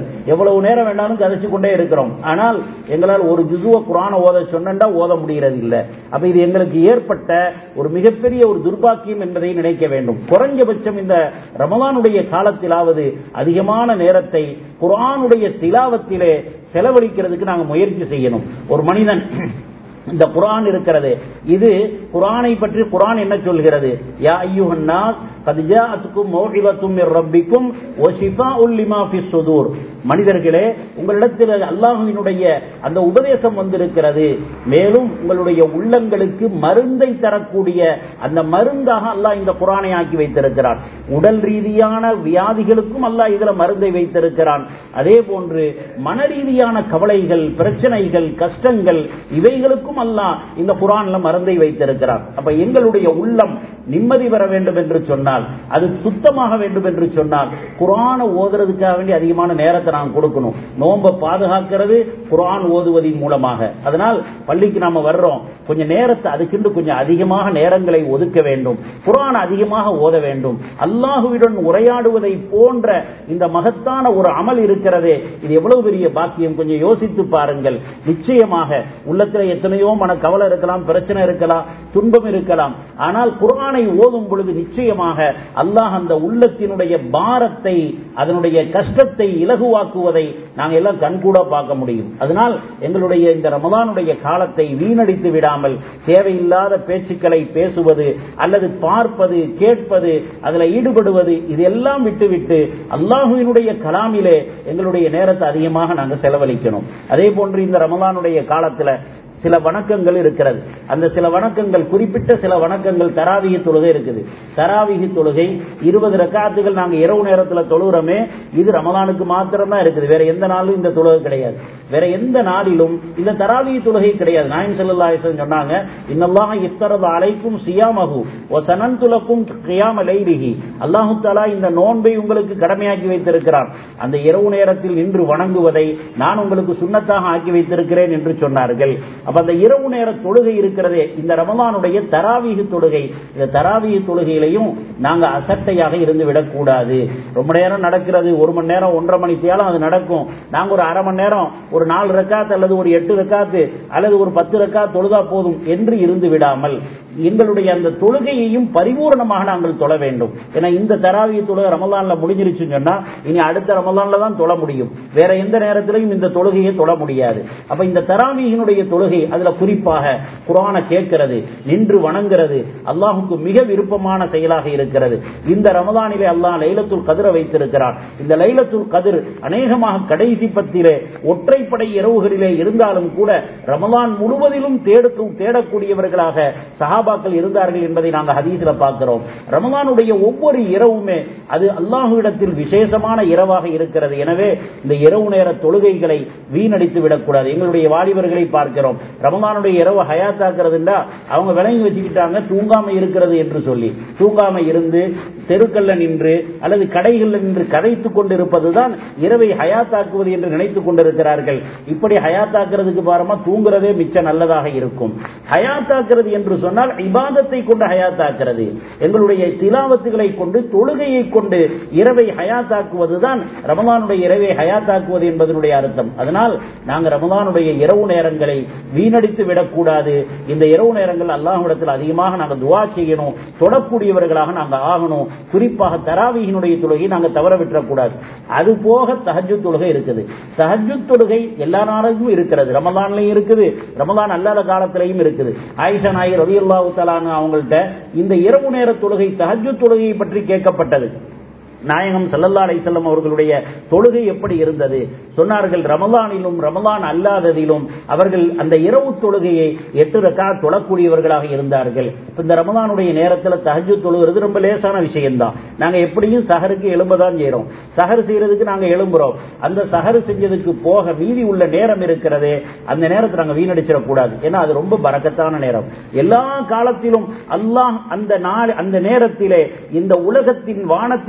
எவ்வளவு நேரம் வேணாலும் கதைச்சு கொண்டே இருக்கிறோம் ஆனால் எங்களால் ஒரு ஜுசுவ குரான ஓத சொன்னா ஓத முடிகிறது இல்ல அப்ப இது எங்களுக்கு ஏற்பட்ட ஒரு மிகப்பெரிய ஒரு துர்பாக்கியம் என்பதை நினைக்க வேண்டும் குறைஞ்சபட்சம் இந்த ரமலானுடைய காலத்திலாவது அதிகமான நேரத்தை குரானுடைய திலாவத்திலே செலவழிக்கிறதுக்கு நாங்கள் முயற்சி செய்யணும் ஒரு மனிதன் இந்த குரான் இருக்கிறது இது குரானை பற்றி குரான் என்ன சொல்கிறது யா ஐயுஹன் நாஸ் قد جاءتكم موعظة من ربكم وشفاء لما في الصدور மனிதர்களே உங்களிடத்தில் அல்லாஹுவினுடைய அந்த உபதேசம் வந்திருக்கிறது மேலும் உங்களுடைய உள்ளங்களுக்கு மருந்தை தரக்கூடிய அந்த மருந்தாக அல்லாஹ் இந்த குரானை ஆக்கி வைத்திருக்கிறான் உடல் ரீதியான வியாதிகளுக்கும் அல்லாஹ் இதுல மருந்தை வைத்திருக்கிறான் அதே போன்று மன ரீதியான கவலைகள் பிரச்சனைகள் கஷ்டங்கள் இவைகளுக்கும் அல்லாஹ் இந்த குரான்ல மருந்தை வைத்திருக்கிறான் அப்ப எங்களுடைய உள்ளம் நிம்மதி பெற வேண்டும் என்று சொன்னால் அது சுத்தமாக வேண்டும் என்று சொன்னால் குரான ஓதுறதுக்காக வேண்டி அதிகமான நேரத்தை நாம் கொடுக்கணும் நோன்பை பாதுகாக்கிறது குரான் ஓதுவதின் மூலமாக அதனால் பள்ளிக்கு நாம வர்றோம் கொஞ்சம் நேரத்தை அதுக்கென்று கொஞ்சம் அதிகமாக நேரங்களை ஒதுக்க வேண்டும் குரான் அதிகமாக ஓத வேண்டும் அல்லாஹுவிடன் உரையாடுவதை போன்ற இந்த மகத்தான ஒரு அமல் இருக்கிறதே இது எவ்வளவு பெரிய பாக்கியம் கொஞ்சம் யோசித்து பாருங்கள் நிச்சயமாக உள்ளத்துல எத்தனையோ மன கவலை இருக்கலாம் பிரச்சனை இருக்கலாம் துன்பம் இருக்கலாம் ஆனால் குரானை ஓதும் பொழுது நிச்சயமாக அல்லாஹ் அந்த உள்ளத்தினுடைய பாரத்தை அதனுடைய கஷ்டத்தை இலகுவாக்குவதை நாங்கள் எல்லாம் கண்கூட பார்க்க முடியும் அதனால் எங்களுடைய இந்த ரமதானுடைய காலத்தை வீணடித்து விடாமல் தேவையில்லாத பேச்சுக்களை பேசுவது அல்லது பார்ப்பது கேட்பது அதில் ஈடுபடுவது இதெல்லாம் விட்டுவிட்டு அல்லாஹுவினுடைய கலாமிலே எங்களுடைய நேரத்தை அதிகமாக நாங்கள் செலவழிக்கணும் அதே போன்று இந்த ரமதானுடைய காலத்தில் சில வணக்கங்கள் இருக்கிறது அந்த சில வணக்கங்கள் குறிப்பிட்ட சில வணக்கங்கள் தராவிகி தொழுகை இருக்குது தராவிகி தொழுகை இருபது ரக்காத்துகள் நாங்க இரவு நேரத்தில் தொழுகிறோமே இது ரமலானுக்கு மாத்திரம் தான் இருக்குது வேற எந்த நாளும் இந்த தொழுகை கிடையாது வேற எந்த நாளிலும் இந்த தராவிகி தொழுகை கிடையாது நாயன் செல்லல்லா சொன்னாங்க இன்னல்லாக இஃப்தரது அலைக்கும் சியாமகு ஓ சனன் துலக்கும் கியாம லைரிகி அல்லாஹு தாலா இந்த நோன்பை உங்களுக்கு கடமையாக்கி வைத்திருக்கிறான் அந்த இரவு நேரத்தில் நின்று வணங்குவதை நான் உங்களுக்கு சுண்ணத்தாக ஆக்கி வைத்திருக்கிறேன் என்று சொன்னார்கள் அப்ப அந்த இரவு நேர தொழுகை இருக்கிறதே இந்த ரமலானுடைய தராவீக தொழுகை இந்த தராவீக தொழுகையிலையும் நாங்க அசட்டையாக இருந்து விடக்கூடாது ரொம்ப நேரம் நடக்கிறது ஒரு மணி நேரம் ஒன்றரை மணி தேலம் அது நடக்கும் நாங்க ஒரு அரை மணி நேரம் ஒரு நாலு ரக்காத்து அல்லது ஒரு எட்டு ரக்காத்து அல்லது ஒரு பத்து ரக்காத் தொழுதா போதும் என்று இருந்து விடாமல் எங்களுடைய அந்த தொழுகையையும் பரிபூர்ணமாக நாங்கள் தொழ வேண்டும் ஏன்னா இந்த தராவிய தொழுகை ரமலான்ல முடிஞ்சிருச்சுன்னு சொன்னா இனி அடுத்த ரமலான்ல தான் தொழ முடியும் வேற எந்த நேரத்திலையும் இந்த தொழுகையை தொழ முடியாது அப்ப இந்த தராவியினுடைய தொழுகை அதுல குறிப்பாக குரான கேட்கிறது நின்று வணங்குறது அல்லாஹுக்கு மிக விருப்பமான செயலாக இருக்கிறது இந்த ரமதானிலே அல்லாஹ் லைலத்துல் கதிர வைத்திருக்கிறான் இந்த லைலத்துல் கதிர் அநேகமாக கடைசி பத்திலே ஒற்றைப்படை இரவுகளிலே இருந்தாலும் கூட ரமலான் முழுவதிலும் தேடுக்கும் தேடக்கூடியவர்களாக சஹாபாக்கள் இருந்தார்கள் என்பதை நாங்கள் ஹதீஸ்ல பார்க்கிறோம் ரமலானுடைய ஒவ்வொரு இரவுமே அது அல்லாஹுவிடத்தில் விசேஷமான இரவாக இருக்கிறது எனவே இந்த இரவு நேர தொழுகைகளை வீணடித்து விடக்கூடாது எங்களுடைய வாலிபர்களை பார்க்கிறோம் ரமலானுடைய இரவு ஹயாத்தாக்குறதுண்டா அவங்க விளங்கி வச்சுக்கிட்டாங்க தூங்காம இருக்கிறது என்று சொல்லி தூங்காம இருந்து தெருக்கல்ல நின்று அல்லது கடைகள்ல நின்று கதைத்துக் கொண்டிருப்பதுதான் இரவை ஹயாத்தாக்குவது என்று நினைத்துக் கொண்டிருக்கிறார்கள் இப்படி ஹயாத்தாக்குறதுக்கு பாரமா தூங்குறதே மிச்ச நல்லதாக இருக்கும் ஹயாத்தாக்குறது என்று சொன்னால் இபாதத்தை கொண்டு ஹயாத்தாக்குறது எங்களுடைய திலாவத்துகளை கொண்டு தொழுகையை கொண்டு இரவை ஹயாத்தாக்குவதுதான் ரமலானுடைய இரவை ஹயாத்தாக்குவது என்பதனுடைய அர்த்தம் அதனால் நாங்க ரமலானுடைய இரவு நேரங்களை வீணடித்து விடக்கூடாது இந்த இரவு நேரங்கள் அல்லாஹ்விடத்தில் அதிகமாக நாங்கள் துவா செய்யணும் தொடக்கூடியவர்களாக நாங்கள் ஆகணும் குறிப்பாக தராவியினுடைய தொழுகை நாங்கள் தவற விட்டுறக்கூடாது அது போக தஹஜு தொழுகை இருக்குது தஹஜு தொழுகை எல்லா நாளுக்கும் இருக்கிறது ரமலான்லயும் இருக்குது ரமலான் அல்லாத காலத்திலையும் இருக்குது ஆயிஷா நாயர் ரவி அல்லாஹு தலான்னு அவங்கள்ட்ட இந்த இரவு நேர தொழுகை தஹஜு தொழுகையை பற்றி கேட்கப்பட்டது நாயகம் சல்லல்லா அலிசல்லம் அவர்களுடைய தொழுகை எப்படி இருந்தது சொன்னார்கள் ரமலானிலும் ரமலான் அல்லாததிலும் அவர்கள் அந்த இரவு தொழுகையை எட்டு ரக்கா தொழக்கூடியவர்களாக இருந்தார்கள் இந்த ரமலானுடைய நேரத்தில் தஹஜு தொழுகிறது ரொம்ப லேசான விஷயம்தான் நாங்க எப்படியும் சஹருக்கு எழும்பதான் செய்யறோம் சஹர் செய்யறதுக்கு நாங்க எழும்புறோம் அந்த சஹர் செஞ்சதுக்கு போக மீதி உள்ள நேரம் இருக்கிறதே அந்த நேரத்தை நாங்க வீணடிச்சிடக்கூடாது ஏன்னா அது ரொம்ப பறக்கத்தான நேரம் எல்லா காலத்திலும் அல்லாஹ் அந்த நாள் அந்த நேரத்திலே இந்த உலகத்தின் வானத்தின் பக்கம்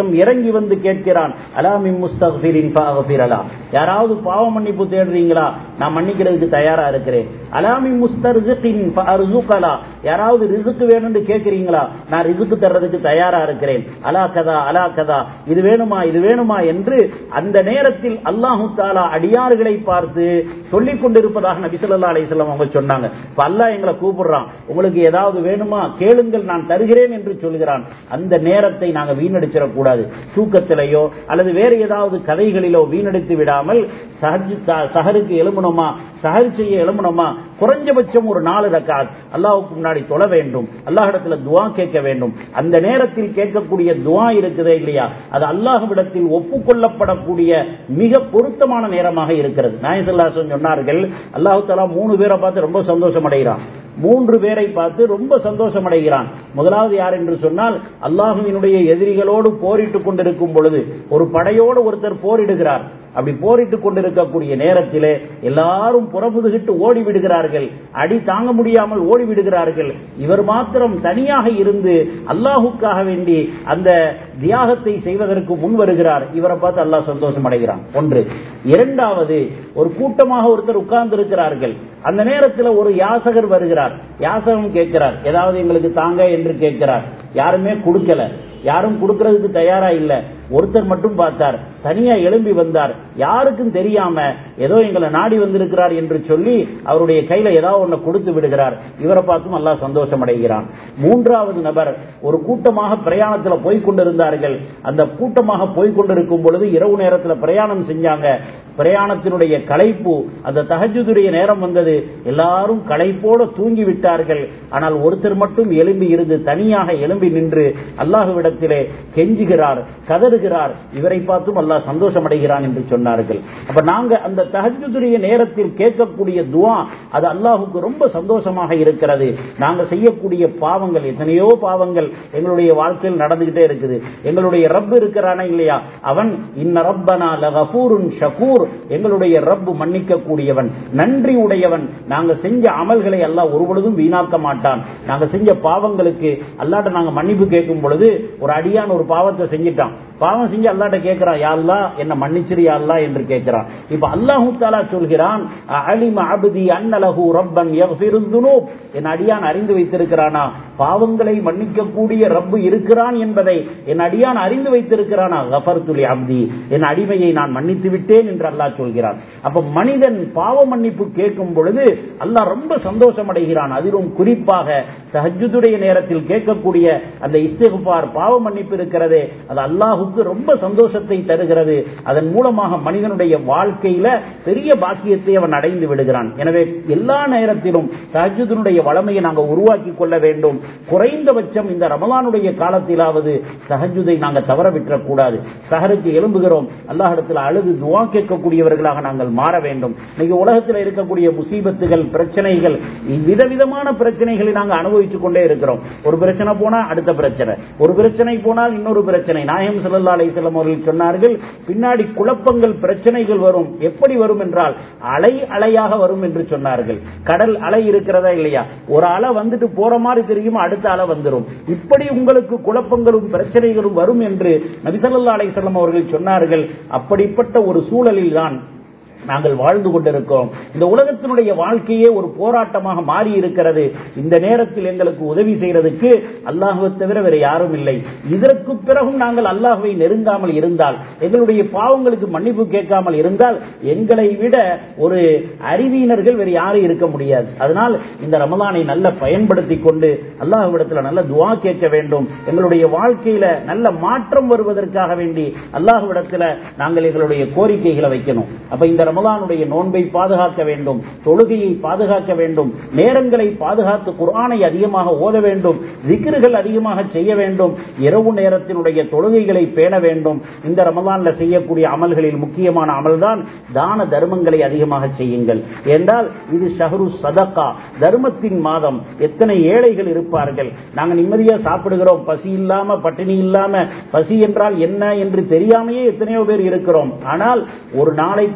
என்னிடம் இறங்கி வந்து கேட்கிறான் அலாமி முஸ்தகிரின் பாகபிரலா யாராவது பாவ மன்னிப்பு தேடுறீங்களா நான் மன்னிக்கிறதுக்கு தயாரா இருக்கிறேன் அலாமி முஸ்தர்ஜின் அர்ஜுகலா யாராவது ரிசுக்கு வேணும்னு கேட்கிறீங்களா நான் ரிசுக்கு தர்றதுக்கு தயாரா இருக்கிறேன் அலா கதா அலா கதா இது வேணுமா இது வேணுமா என்று அந்த நேரத்தில் அல்லாஹு தாலா அடியார்களை பார்த்து சொல்லிக் கொண்டிருப்பதாக நபி ஸல்லல்லாஹு அலைஹி வஸல்லம் அவங்க சொன்னாங்க இப்ப அல்லாஹ் எங்களை கூப்பிடுறான் உங்களுக்கு ஏதாவது வேணுமா கேளுங்கள் நான் தருகிறேன் என்று சொல்கிறான் அந்த நேரத்தை நாங்க வீணடிச்சிடக் கூடாது தூக்கத்திலேயோ அல்லது வேறு ஏதாவது கதைகளிலோ வீணடித்து விடாமல் சஹஜ் த- சஹருக்கு எழுமணுமா சஹர் செய்ய எழுமணுமா குறைஞ்சபட்சம் ஒரு நாலு ரக்காத் அல்லாஹ்வுக்கு முன்னாடி தொழ வேண்டும் அல்லாஹ்விடத்துல துஆ கேட்க வேண்டும் அந்த நேரத்தில் கேட்கக்கூடிய துஆ இருக்குதே இல்லையா அது அல்லாஹ்விடத்தில் ஒப்புக்கொள்ளப்படக்கூடிய மிக பொருத்தமான நேரமாக இருக்கிறது நாயசல்லாசன் சொன்னார்கள் அல்லாஹு தஆலா மூணு பேரை பார்த்து ரொம்ப சந்தோஷம் அடைகிறான் மூன்று பேரை பார்த்து ரொம்ப சந்தோஷம் அடைகிறான் முதலாவது யார் என்று சொன்னால் அல்லாஹுவினுடைய எதிரிகளோடு போரிட்டுக் கொண்டிருக்கும் பொழுது ஒரு படையோடு ஒருத்தர் போரிடுகிறார் அப்படி போரிட்டுக் கொண்டிருக்கக்கூடிய நேரத்திலே எல்லாரும் புறமுதுகிட்டு ஓடி விடுகிறார்கள் அடி தாங்க முடியாமல் ஓடி விடுகிறார்கள் இவர் மாத்திரம் தனியாக இருந்து அல்லாஹுக்காக வேண்டி அந்த தியாகத்தை செய்வதற்கு முன் வருகிறார் இவரை பார்த்து அல்லாஹ் சந்தோஷம் அடைகிறான் ஒன்று இரண்டாவது ஒரு கூட்டமாக ஒருத்தர் உட்கார்ந்து இருக்கிறார்கள் அந்த நேரத்தில் ஒரு யாசகர் வருகிறார் யாசகம் கேட்கிறார் ஏதாவது எங்களுக்கு தாங்க என்று கேட்கிறார் யாருமே கொடுக்கல யாரும் கொடுக்கறதுக்கு தயாரா இல்ல ஒருத்தர் மட்டும் பார்த்தார் தனியா எழும்பி வந்தார் யாருக்கும் தெரியாம ஏதோ எங்களை நாடி வந்திருக்கிறார் என்று சொல்லி அவருடைய கையில ஏதாவது ஒண்ணு கொடுத்து விடுகிறார் இவரை பார்த்தும் அல்லாஹ் சந்தோஷம் அடைகிறான் மூன்றாவது நபர் ஒரு கூட்டமாக பிரயாணத்துல போய் கொண்டிருந்தார்கள் அந்த கூட்டமாக போய் கொண்டிருக்கும் பொழுது இரவு நேரத்துல பிரயாணம் செஞ்சாங்க பிரயாணத்தினுடைய களைப்பு அந்த தஹஜுதுடைய நேரம் வந்தது எல்லாரும் களைப்போட தூங்கி விட்டார்கள் ஆனால் ஒருத்தர் மட்டும் எழும்பி இருந்து தனியாக எழும்பி நின்று அல்லாஹுவிடத்திலே கெஞ்சுகிறார் கதறுகிறார் இவரை பார்த்தும் அல்லாஹ் சந்தோஷம் அடைகிறான் என்று சொன்னார்கள் அப்ப நாங்க அந்த தஹஜுதுடைய நேரத்தில் கேட்கக்கூடிய துவா அது அல்லாஹுக்கு ரொம்ப சந்தோஷமாக இருக்கிறது நாங்க செய்யக்கூடிய பாவங்கள் எத்தனையோ பாவங்கள் எங்களுடைய வாழ்க்கையில் நடந்துகிட்டே இருக்குது எங்களுடைய ரப் இருக்கிறானா இல்லையா அவன் இன்ன ரப்பனா லகபூருன் ஷகூர் எங்களுடைய ரப்பு மன்னிக்க கூடியவன் நன்றி உடையவன் நாங்க செஞ்ச அமல்களை அல்லாஹ் ஒரு பொழுதும் வீணாக்க மாட்டான் நாங்க செஞ்ச பாவங்களுக்கு அல்லாட்ட நாங்க மன்னிப்பு கேட்கும் பொழுது ஒரு அடியான் ஒரு பாவத்தை செஞ்சிட்டான் பாவம் செஞ்சு அல்லாட்ட கேட்கிறான் யா அல்லாஹ் என்ன மன்னிச்சிரு யா அல்லாஹ் என்று கேட்கிறான் இப்ப அல்லாஹு தாலா சொல்கிறான் அலிம அபதி அன்னலஹு ரப்பன் யக்ஃபிரு துனூப் என் அடியான் அறிந்து வைத்திருக்கிறானா பாவங்களை மன்னிக்கக்கூடிய ரப்பு இருக்கிறான் என்பதை என் அடியான் அறிந்து வைத்திருக்கிறானா கஃபர்துலி அப்தி என் அடிமையை நான் மன்னித்து விட்டேன் என்று அல்லாஹ் சொல்கிறான் அப்ப மனிதன் பாவ மன்னிப்பு கேட்கும் பொழுது அல்லாஹ் ரொம்ப சந்தோஷம் அடைகிறான் அதிலும் குறிப்பாக தஹஜுடைய நேரத்தில் கேட்கக்கூடிய அந்த இஸ்திகுபார் பாவ மன்னிப்பு இருக்கிறதே அது அல்லாஹுக்கு ரொம்ப சந்தோஷத்தை தருகிறது அதன் மூலமாக மனிதனுடைய வாழ்க்கையில பெரிய பாக்கியத்தை அவன் அடைந்து விடுகிறான் எனவே எல்லா நேரத்திலும் தஹஜுடைய வளமையை நாங்கள் உருவாக்கி கொள்ள வேண்டும் குறைந்தபட்சம் இந்த ரமலானுடைய காலத்திலாவது தஹஜுதை நாங்கள் தவற விட்டுறக் கூடாது சஹருக்கு எழும்புகிறோம் அல்லாஹிடத்தில் அழுது துவா கேட்கக்கூடியவர்களாக நாங்கள் மாற வேண்டும் இன்னைக்கு உலகத்தில் இருக்கக்கூடிய முசீபத்துகள் பிரச்சனைகள் விதவிதமான பிரச்சனைகளை நாங்கள் அனுபவித்துக் கொண்டே இருக்கிறோம் ஒரு பிரச்சனை போனா அடுத்த பிரச்சனை ஒரு பிரச்சனை போனால் இன்னொரு பிரச்சனை நாயம் சல்லா அலிசல்லம் அவர்கள் சொன்னார்கள் பின்னாடி குழப்பங்கள் பிரச்சனைகள் வரும் எப்படி வரும் என்றால் அலை அலையாக வரும் என்று சொன்னார்கள் கடல் அலை இருக்கிறதா இல்லையா ஒரு அலை வந்துட்டு போற மாதிரி தெரியும் அடுத்த அலை வந்துடும் இப்படி உங்களுக்கு குழப்பங்களும் பிரச்சனைகளும் வரும் என்று நபிசல்லா அலிசல்லம் அவர்கள் சொன்னார்கள் அப்படிப்பட்ட ஒரு சூழலில் தான் நாங்கள் வாழ்ந்து கொண்டிருக்கிறோம் இந்த உலகத்தினுடைய வாழ்க்கையே ஒரு போராட்டமாக மாறி இருக்கிறது இந்த நேரத்தில் எங்களுக்கு உதவி செய்யறதுக்கு அல்லாஹுவை தவிர வேற யாரும் இல்லை இதற்கு பிறகும் நாங்கள் அல்லாஹுவை நெருங்காமல் இருந்தால் எங்களுடைய பாவங்களுக்கு மன்னிப்பு கேட்காமல் இருந்தால் எங்களை விட ஒரு அறிவியினர்கள் வேறு யாரும் இருக்க முடியாது அதனால் இந்த ரமலானை நல்ல பயன்படுத்தி கொண்டு அல்லாஹுவிடத்தில் நல்ல துவா கேட்க வேண்டும் எங்களுடைய வாழ்க்கையில நல்ல மாற்றம் வருவதற்காக வேண்டி அல்லாஹுவிடத்தில் நாங்கள் எங்களுடைய கோரிக்கைகளை வைக்கணும் அப்ப இந்த ரமலானுடைய நோன்பை பாதுகாக்க வேண்டும் தொழுகையை பாதுகாக்க வேண்டும் நேரங்களை பாதுகாத்து குர்ஆனை அதிகமாக ஓத வேண்டும் திக்ருகள் அதிகமாக செய்ய வேண்டும் இரவு நேரத்தினுடைய தொழுகைகளை பேண வேண்டும் இந்த ரமலான்ல செய்யக்கூடிய அமல்களில் முக்கியமான அமல்தான் தான தர்மங்களை அதிகமாக செய்யுங்கள் என்றால் இது ஷஹரு சதக்கா தர்மத்தின் மாதம் எத்தனை ஏழைகள் இருப்பார்கள் நாங்க நிம்மதியா சாப்பிடுகிறோம் பசி இல்லாம பட்டினி இல்லாம பசி என்றால் என்ன என்று தெரியாமையே எத்தனையோ பேர் இருக்கிறோம் ஆனால் ஒரு நாளைக்கு ஒருவேளை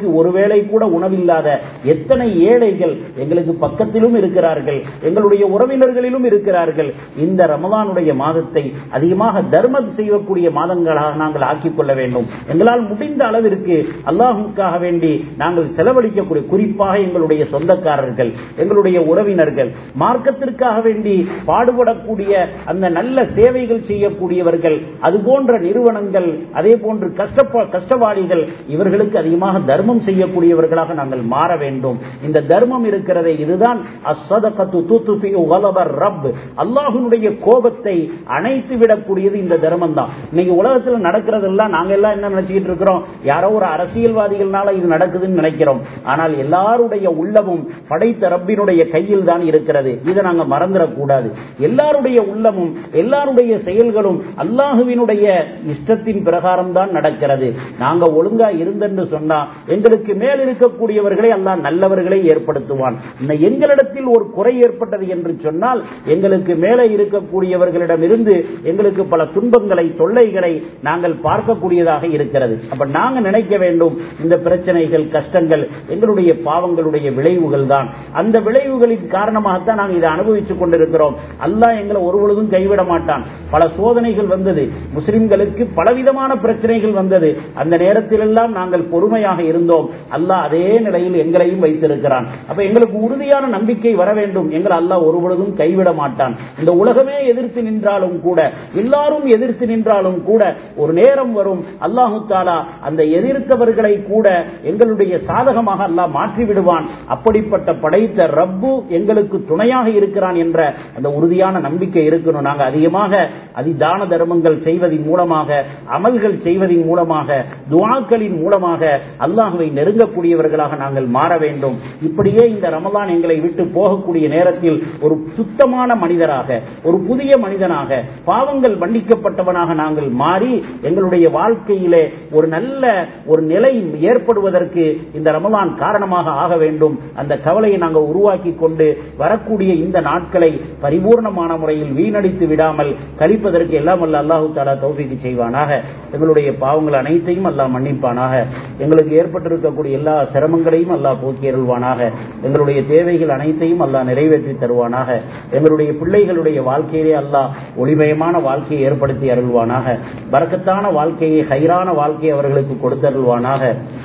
வேளை கூட உணவில்லாத எத்தனை ஏழைகள் எங்களுக்கு பக்கத்திலும் இருக்கிறார்கள் எங்களுடைய உறவினர்களிலும் இருக்கிறார்கள் இந்த ரமலானுடைய மாதத்தை அதிகமாக தர்மம் செய்யக்கூடிய மாதங்களாக நாங்கள் ஆக்கிக் கொள்ள வேண்டும் எங்களால் முடிந்த அளவிற்கு அல்லாஹுக்காக வேண்டி நாங்கள் செலவழிக்கக்கூடிய குறிப்பாக எங்களுடைய சொந்தக்காரர்கள் எங்களுடைய உறவினர்கள் மார்க்கத்திற்காக வேண்டி பாடுபடக்கூடிய அந்த நல்ல சேவைகள் செய்யக்கூடியவர்கள் அது போன்ற நிறுவனங்கள் அதே போன்று கஷ்டப்ப கஷ்டவாளிகள் இவர்களுக்கு அதிகமாக தர்மம் செய்யக்கூடியவர்களாக நாங்கள் மாற வேண்டும் இந்த தர்மம் இருக்கிறதே இதுதான் அஸ்ஸதகத்து துத்ஃபிஉ கலபர் ரப் அல்லாஹ்வுடைய கோபத்தை அணைத்து விடக்கூடியது இந்த தர்மம் தான் இன்னைக்கு உலகத்தில் நடக்கிறதெல்லாம் நாங்க எல்லாம் என்ன நினைச்சிட்டு இருக்கிறோம் யாரோ ஒரு அரசியல்வாதிகள்னால இது நடக்குதுன்னு நினைக்கிறோம் ஆனால் எல்லாருடைய உள்ளமும் படைத்த ரப்பினுடைய கையில் தான் இருக்கிறது இதை நாங்க மறந்துடக்கூடாது எல்லாருடைய உள்ளமும் எல்லாருடைய செயல்களும் அல்லாஹுவினுடைய இஷ்டத்தின் பிரகாரம் தான் நடக்கிறது நாங்க ஒழுங்கா இருந்தென்று சொன்னா எங்களுக்கு மேல் இருக்கக்கூடியவர்களை அல்லாஹ் நல்லவர்களை ஏற்படுத்துவான் இன்னும் எங்களிடத்தில் ஒரு குறை ஏற்பட்டது என்று சொன்னால் எங்களுக்கு மேலே இருக்கக்கூடியவர்களிடம் இருந்து எங்களுக்கு பல துன்பங்களை தொல்லைகளை நாங்கள் பார்க்கக்கூடியதாக இருக்கிறது அப்ப நாங்க நினைக்க வேண்டும் இந்த பிரச்சனைகள் கஷ்டங்கள் எங்களுடைய பாவங்களுடைய விளைவுகள் தான் அந்த விளைவுகளின் காரணமாகத்தான் நாங்கள் இதை அனுபவித்துக் கொண்டிருக்கிறோம் அல்லாஹ் எங்களை ஒரு பொழுதும் கைவிட மாட்டான் பல சோதனைகள் வந்தது முஸ்லிம்களுக்கு பலவிதமான பிரச்சனைகள் வந்தது அந்த நேரத்தில் எல்லாம் நாங்கள் பொறுமையாக இருந்தோம் அல்லாஹ் அதே நிலையில் எங்களையும் வைத்திருக்கிறான் அப்ப எங்களுக்கு உறுதியான நம்பிக்கை வர வேண்டும் எங்களை அல்லாஹ் ஒரு பொழுதும் கைவிட மாட்டான் இந்த உலகமே எதிர்த்து நின்றாலும் கூட எல்லாரும் எதிர்த்து நின்றாலும் கூட ஒரு நேரம் வரும் அல்லாஹு தாலா அந்த எதிர்த்தவர்களை கூட எங்களுடைய சாதகமாக அல்லாஹ் மாற்றி விடுவான் அப்படிப்பட்ட படைத்த ரப்பு எங்களுக்கு துணையாக இருக்கிறான் என்ற அந்த உறுதியான நம்பிக்கை இருக்கணும் நாங்க அதிகமாக அதிதான தர்மங்கள் செய்வதன் மூலமாக அமல்கள் செய்வதன் மூலமாக துவாக்களின் மூலமாக அல்லாஹுவை நெருங்கக்கூடியவர்களாக நாங்கள் மாற வேண்டும் இப்படியே இந்த ரமலான் எங்களை விட்டு போகக்கூடிய நேரத்தில் ஒரு சுத்தமான மனிதராக ஒரு புதிய மனிதனாக பாவங்கள் மன்னிக்கப்பட்டவனாக நாங்கள் மாறி எங்களுடைய வாழ்க்கையிலே ஒரு நல்ல ஒரு நிலை ஏற்படுவதற்கு இந்த ரமலான் காரணமாக ஆக வேண்டும் அந்த கவலையை நாங்கள் உருவாக்கி கொண்டு வரக்கூடிய இந்த நாட்களை பரிபூர்ணமான முறையில் வீணடித்து விடாமல் கழிப்பதற்கு எல்லாம் அல்ல அல்லாஹு தாலா தௌஃபீக்கு செய்வானாக எங்களுடைய பாவங்கள் அனைத்தையும் அல்லாஹ் மன்னிப்பானாக எங்களுக்கு ஏற்பட்டிருக்கக்கூடிய எல்லா சிரமங்களையும் அல்லாஹ் போக்கி அருள்வானாக எங்களுடைய தேவைகள் அனைத்தையும் அல்லாஹ் நிறைவேற்றி தருவானாக எங்களுடைய பிள்ளைகளுடைய வாழ்க்கையிலே அல்லாஹ் ஒளிமயமான வாழ்க்கையை ஏற்படுத்தி அருள்வானாக பறக்கத்தான வாழ்க்கையை ஹைரான வாழ்க்கையை அவர்களுக்கு கொடுத்தருள்வானாக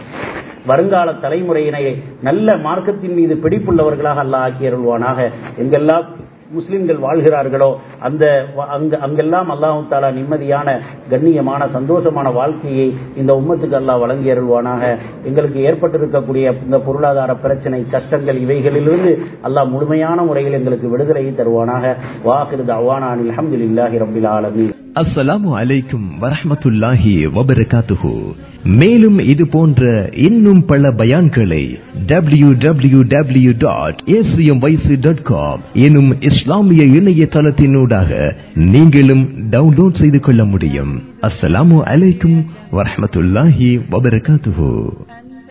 வருங்கால தலைமுறையினை நல்ல மார்க்கத்தின் மீது பிடிப்புள்ளவர்களாக அல்லாஹ் ஆக்கி அருள்வானாக எங்கெல்லாம் முஸ்லிம்கள் வாழ்கிறார்களோ அந்த அங்க அங்கெல்லாம் அல்லாஹு தாலா நிம்மதியான கண்ணியமான சந்தோஷமான வாழ்க்கையை இந்த உம்மத்துக்கு அல்லாஹ் வழங்கி அருள்வானாக எங்களுக்கு ஏற்பட்டிருக்கக்கூடிய இந்த பொருளாதார பிரச்சனை கஷ்டங்கள் இவைகளிலிருந்து அல்லாஹ் முழுமையான முறையில் எங்களுக்கு விடுதலையை தருவானாக வாஹிருது அவானான் அலமதுல்லாஹி ரபில் ஆலமீன் அஸ்ஸலாமு அலைக்கும் வரஹ்மத்துல்லாஹி வபரகாத்துஹு மேலும் இது போன்ற இன்னும் பல பயான்களை W W W dot dot com எனும் இஸ்லாமிய இணையதளத்தினூடாக நீங்களும் டவுன்லோட் செய்து கொள்ள முடியும் அஸ்ஸலாமு அலைக்கும் வரஹ்மத்துல்லாஹி வபரகாத்துஹு